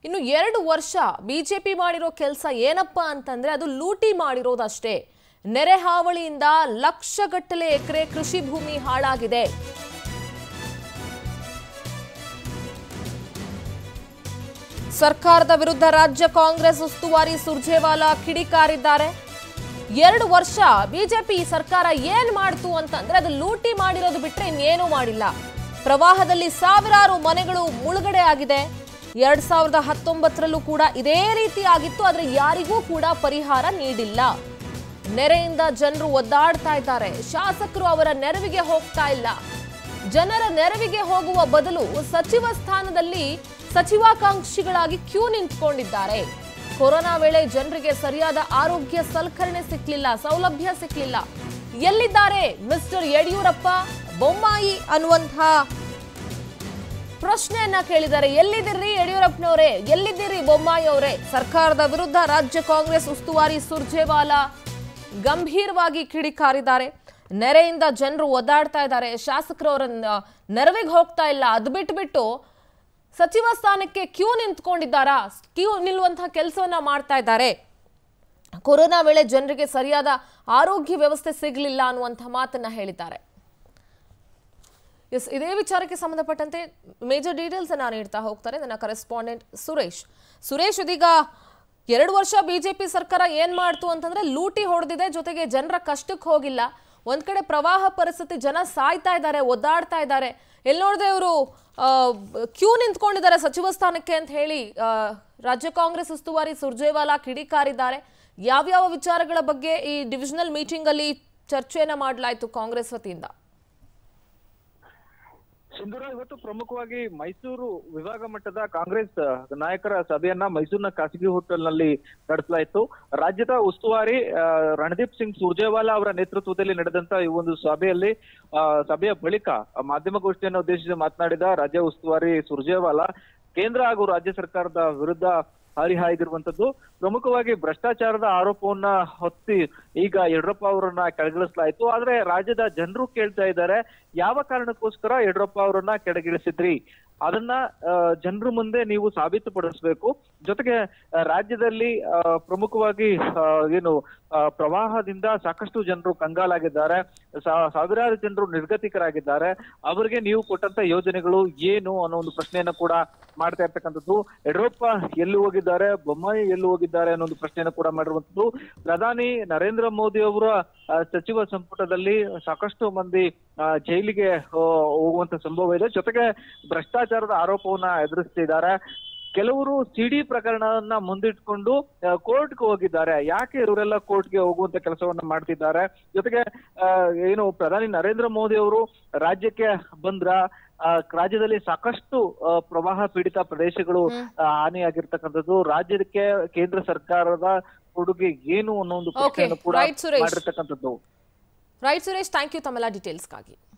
ಇನ್ನು ಎರಡು ವರ್ಷ ಬಿಜೆಪಿ ಮಾಡಿರೋ ಕೆಲಸ ಏನಪ್ಪ ಅಂತಂದ್ರೆ ಅದು ಲೂಟಿ ಮಾಡಿರೋದಷ್ಟೇ ನೆರೆ ಹಾವಳಿಯಿಂದ ಲಕ್ಷಗಟ್ಟಲೆ ಎಕರೆ ಕೃಷಿ ಭೂಮಿ ಹಾಳಾಗಿದೆ ಸರ್ಕಾರದ ವಿರುದ್ಧ ರಾಜ್ಯ ಕಾಂಗ್ರೆಸ್ ಉಸ್ತುವಾರಿ ಸುರ್ಜೇವಾಲಾ ಕಿಡಿಕಾರಿದ್ದಾರೆ ಎರಡು ವರ್ಷ ಬಿಜೆಪಿ ಸರ್ಕಾರ ಏನ್ ಮಾಡ್ತು ಅಂತಂದ್ರೆ ಅದು ಲೂಟಿ ಮಾಡಿರೋದು ಬಿಟ್ರೆ ಇನ್ನೇನೂ ಮಾಡಿಲ್ಲ ಪ್ರವಾಹದಲ್ಲಿ ಸಾವಿರಾರು ಮನೆಗಳು ಮುಳುಗಡೆ ಆಗಿದೆ ಎರಡ್ ಸಾವಿರದ ಹತ್ತೊಂಬತ್ತರಲ್ಲೂ ಕೂಡ ಇದೇ ರೀತಿ ಆಗಿತ್ತು ಆದ್ರೆ ಯಾರಿಗೂ ಕೂಡ ಪರಿಹಾರ ನೀಡಿಲ್ಲ ನೆರೆಯಿಂದ ಜನರು ಒದ್ದಾಡ್ತಾ ಇದ್ದಾರೆ ಶಾಸಕರು ಅವರ ನೆರವಿಗೆ ಹೋಗ್ತಾ ಇಲ್ಲ ಜನರ ನೆರವಿಗೆ ಹೋಗುವ ಬದಲು ಸಚಿವ ಸ್ಥಾನದಲ್ಲಿ ಸಚಿವಾಕಾಂಕ್ಷಿಗಳಾಗಿ ಕ್ಯೂ ನಿಂತ್ಕೊಂಡಿದ್ದಾರೆ ಕೊರೋನಾ ವೇಳೆ ಜನರಿಗೆ ಸರಿಯಾದ ಆರೋಗ್ಯ ಸಲಕರಣೆ ಸಿಕ್ಲಿಲ್ಲ ಸೌಲಭ್ಯ ಸಿಕ್ಲಿಲ್ಲ ಎಲ್ಲಿದ್ದಾರೆ ಮಿಸ್ಟರ್ ಯಡಿಯೂರಪ್ಪ ಬೊಮ್ಮಾಯಿ ಅನ್ನುವಂತಹ ಪ್ರಶ್ನೆಯನ್ನ ಕೇಳಿದ್ದಾರೆ ಎಲ್ಲಿದ್ದೀರಿ ಯಡಿಯೂರಪ್ಪನವರೇ ಎಲ್ಲಿದ್ದೀರಿ ಬೊಮ್ಮಾಯಿ ಅವರೇ ಸರ್ಕಾರದ ವಿರುದ್ಧ ರಾಜ್ಯ ಕಾಂಗ್ರೆಸ್ ಉಸ್ತುವಾರಿ ಸುರ್ಜೇವಾಲಾ ಗಂಭೀರವಾಗಿ ಕಿಡಿಕಾರಿದ್ದಾರೆ ನೆರೆಯಿಂದ ಜನರು ಒದ್ದಾಡ್ತಾ ಇದ್ದಾರೆ ಶಾಸಕರು ಅವರ ನ- ನೆರವಿಗೆ ಹೋಗ್ತಾ ಇಲ್ಲ ಅದು ಬಿಟ್ಬಿಟ್ಟು ಸಚಿವ ಸ್ಥಾನಕ್ಕೆ ಕ್ಯೂ ನಿಂತ್ಕೊಂಡಿದ್ದಾರಾ ಕ್ಯೂ ನಿಲ್ಲುವಂತಹ ಕೆಲಸವನ್ನ ಮಾಡ್ತಾ ಇದ್ದಾರೆ ಕೊರೋನಾ ವೇಳೆ ಜನರಿಗೆ ಸರಿಯಾದ ಆರೋಗ್ಯ ವ್ಯವಸ್ಥೆ ಸಿಗಲಿಲ್ಲ ಅನ್ನುವಂಥ ಮಾತನ್ನ ಹೇಳಿದ್ದಾರೆ ಎಸ್ ಇದೇ ವಿಚಾರಕ್ಕೆ ಸಂಬಂಧಪಟ್ಟಂತೆ ಮೇಜರ್ ಡೀಟೇಲ್ಸ್ ಅನ್ನ ನೀಡ್ತಾ ಹೋಗ್ತಾರೆ ನನ್ನ ಕರೆಸ್ಪಾಂಡೆಂಟ್ ಸುರೇಶ್ ಸುರೇಶ್ ಇದೀಗ ಎರಡು ವರ್ಷ ಬಿಜೆಪಿ ಸರ್ಕಾರ ಏನ್ ಮಾಡ್ತು ಅಂತಂದ್ರೆ ಲೂಟಿ ಹೊಡೆದಿದೆ ಜೊತೆಗೆ ಜನರ ಕಷ್ಟಕ್ಕೆ ಹೋಗಿಲ್ಲ ಒಂದ್ ಕಡೆ ಪ್ರವಾಹ ಪರಿಸ್ಥಿತಿ ಜನ ಸಾಯ್ತಾ ಇದ್ದಾರೆ ಒದ್ದಾಡ್ತಾ ಇದ್ದಾರೆ ಎಲ್ಲಿ ನೋಡಿದ್ರೆ ಇವರು ಕ್ಯೂ ನಿಂತ್ಕೊಂಡಿದ್ದಾರೆ ಸಚಿವ ಸ್ಥಾನಕ್ಕೆ ಅಂತ ಹೇಳಿ ಆ, ರಾಜ್ಯ ಕಾಂಗ್ರೆಸ್ ಉಸ್ತುವಾರಿ ಸುರ್ಜೇವಾಲಾ ಕಿಡಿಕಾರಿದ್ದಾರೆ ಯಾವ್ಯಾವ ವಿಚಾರಗಳ ಬಗ್ಗೆ ಈ ಡಿವಿಷನಲ್ ಮೀಟಿಂಗ್ ಅಲ್ಲಿ ಚರ್ಚೆಯನ್ನ ಮಾಡಲಾಯಿತು ಕಾಂಗ್ರೆಸ್ ವತಿಯಿಂದ ಸಿಂಧೂರ ಇವತ್ತು ಪ್ರಮುಖವಾಗಿ ಮೈಸೂರು ವಿಭಾಗ ಮಟ್ಟದ ಕಾಂಗ್ರೆಸ್ ನಾಯಕರ ಸಭೆಯನ್ನ ಮೈಸೂರಿನ ಖಾಸಗಿ ಹೋಟೆಲ್ನಲ್ಲಿ ನಡೆಸಲಾಯಿತು ರಾಜ್ಯದ ಉಸ್ತುವಾರಿ ಆ, ರಣದೀಪ್ ಸಿಂಗ್ ಸುರ್ಜೇವಾಲಾ ಅವರ ನೇತೃತ್ವದಲ್ಲಿ ನಡೆದಂತ ಈ ಒಂದು ಸಭೆಯಲ್ಲಿ ಆ, ಸಭೆಯ ಬಳಿಕ ಮಾಧ್ಯಮಗೋಷ್ಠಿಯನ್ನು ಉದ್ದೇಶಿಸಿ ಮಾತನಾಡಿದ ರಾಜ್ಯ ಉಸ್ತುವಾರಿ ಸುರ್ಜೇವಾಲಾ ಕೇಂದ್ರ ಹಾಗೂ ರಾಜ್ಯ ಸರ್ಕಾರದ ವಿರುದ್ಧ ಹರಿಹಾಯ್ದಿರುವಂತದ್ದು ಪ್ರಮುಖವಾಗಿ ಭ್ರಷ್ಟಾಚಾರದ ಆರೋಪವನ್ನ ಹೊತ್ತಿ ಈಗ ಯಡಿಯೂರಪ್ಪ ಅವರನ್ನ ಕೆಳಗಿಳಿಸಲಾಯಿತು ಆದ್ರೆ ರಾಜ್ಯದ ಜನರು ಕೇಳ್ತಾ ಇದ್ದಾರೆ ಯಾವ ಕಾರಣಕ್ಕೋಸ್ಕರ ಯಡಿಯೂರಪ್ಪ ಅವರನ್ನ ಕೆಳಗಿಳಿಸಿದ್ರಿ ಅದನ್ನ ಜನರ ಮುಂದೆ ನೀವು ಸಾಬೀತುಪಡಿಸಬೇಕು ಜೊತೆಗೆ ಆ, ರಾಜ್ಯದಲ್ಲಿ ಆ, ಪ್ರಮುಖವಾಗಿ ಆ, ಏನು ಆ, ಪ್ರವಾಹದಿಂದ ಸಾಕಷ್ಟು ಜನರು ಕಂಗಾಲಾಗಿದ್ದಾರೆ ಸಾ- ಸಾವಿರಾರು ಜನರು ನಿರ್ಗತಿಕರಾಗಿದ್ದಾರೆ ಅವರಿಗೆ ನೀವು ಕೊಟ್ಟಂತ ಯೋಜನೆಗಳು ಏನು ಅನ್ನೋ ಒಂದು ಪ್ರಶ್ನೆಯನ್ನ ಕೂಡ ಮಾಡ್ತಾ ಇರ್ತಕ್ಕಂಥದ್ದು ಯಡಿಯೂರಪ್ಪ ಎಲ್ಲಿ ಹೋಗಿದ್ದಾರೆ ಬೊಮ್ಮಾಯಿ ಎಲ್ಲಿ ಹೋಗಿದ್ದಾರೆ ಅನ್ನೋ ಒಂದು ಪ್ರಶ್ನೆಯನ್ನ ಕೂಡ ಮಾಡಿರುವಂತದ್ದು ಪ್ರಧಾನಿ ನರೇಂದ್ರ ಮೋದಿ ಅವರ ಆ, ಸಚಿವ ಸಂಪುಟದಲ್ಲಿ ಸಾಕಷ್ಟು ಮಂದಿ ಆ, ಜೈಲಿಗೆ ಆ, ಹೋಗುವಂತ ಸಂಭವ ಇದೆ ಜೊತೆಗೆ ಭ್ರಷ್ಟಾಚಾರದ ಆರೋಪವನ್ನ ಎದುರಿಸ್ತಿದ್ದಾರೆ ಕೆಲವರು ಸಿಡಿ ಪ್ರಕರಣವನ್ನ ಮುಂದಿಟ್ಕೊಂಡು ಕೋರ್ಟ್ಗೆ ಹೋಗಿದ್ದಾರೆ ಯಾಕೆ ಇವರೆಲ್ಲ ಕೋರ್ಟ್ಗೆ ಹೋಗುವಂತ ಕೆಲಸವನ್ನ ಮಾಡ್ತಿದ್ದಾರೆ ಜೊತೆಗೆ ಆ, ಏನು ಪ್ರಧಾನಿ ನರೇಂದ್ರ ಮೋದಿ ಅವರು ರಾಜ್ಯಕ್ಕೆ ಬಂದ್ರ ಆ, ರಾಜ್ಯದಲ್ಲಿ ಸಾಕಷ್ಟು ಆ, ಪ್ರವಾಹ ಪೀಡಿತ ಪ್ರದೇಶಗಳು ಆ, ಹಾನಿಯಾಗಿರ್ತಕ್ಕಂಥದ್ದು ರಾಜ್ಯಕ್ಕೆ ಕೇಂದ್ರ ಸರ್ಕಾರದ ಕೊಡುಗೆ ಏನು ಅನ್ನೋ ಒಂದು Okay, ಪ್ರಶ್ನೆಯನ್ನು ಕೂಡ right, ಸುರೇಶ್. ಮಾಡಿರ್ತಕ್ಕಂಥದ್ದು ರೈಟ್ ಸುರೇಶ್ ಥ್ಯಾಂಕ್ ಯು ತಮ್ಮೆಲ್ಲ ಡೀಟೇಲ್ಸ್ಗಾಗಿ